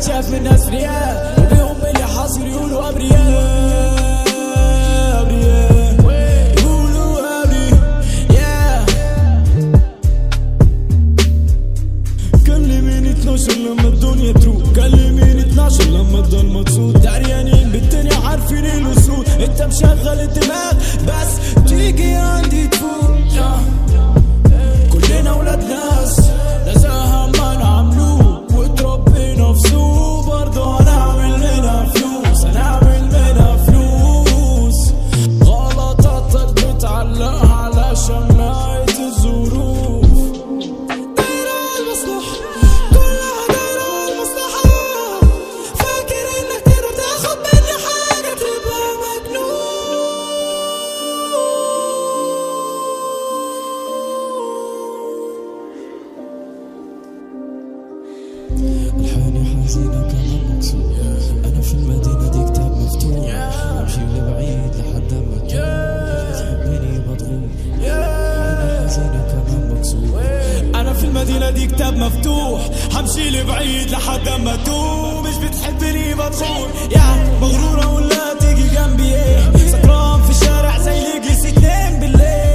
شاف من ناس ريال وبيهم اللي حاصل يقولوا ابرياء ابرياء يقولوا ابرياء يا كلمين 12 لما الدنيا تروق كلمين 12 لما الضلمة تسود دريانين بالدنيا عارفين الوصول انت مشغل الدماغ بس تيجي عندي تفوق آه. كلنا ولاد ناس نزاهة ما نعملوه وتربينا في سوق برضه هنعمل منها فلوس هنعمل منها فلوس غلطاتك بتعلقها على شماعة الظروف دايرة المصلحة كلها دايرة المصلحة فاكر انك تقدر تاخد مني حاجة تبقى مجنون الحاني حزينة كمان مكسور أنا في المدينة دي كتاب مفتوح أمشي لبعيد لحد ما تروح تحبني مضغوط الحاني حزينة كمان مكسور انا في المدينة دي كتاب مفتوح همشي لبعيد لحد ما توب مش بتحبني بدخل يا مغرورة ولا تيجي جنبي ايه سكران في الشارع زي اللي جلس اتنين بالليل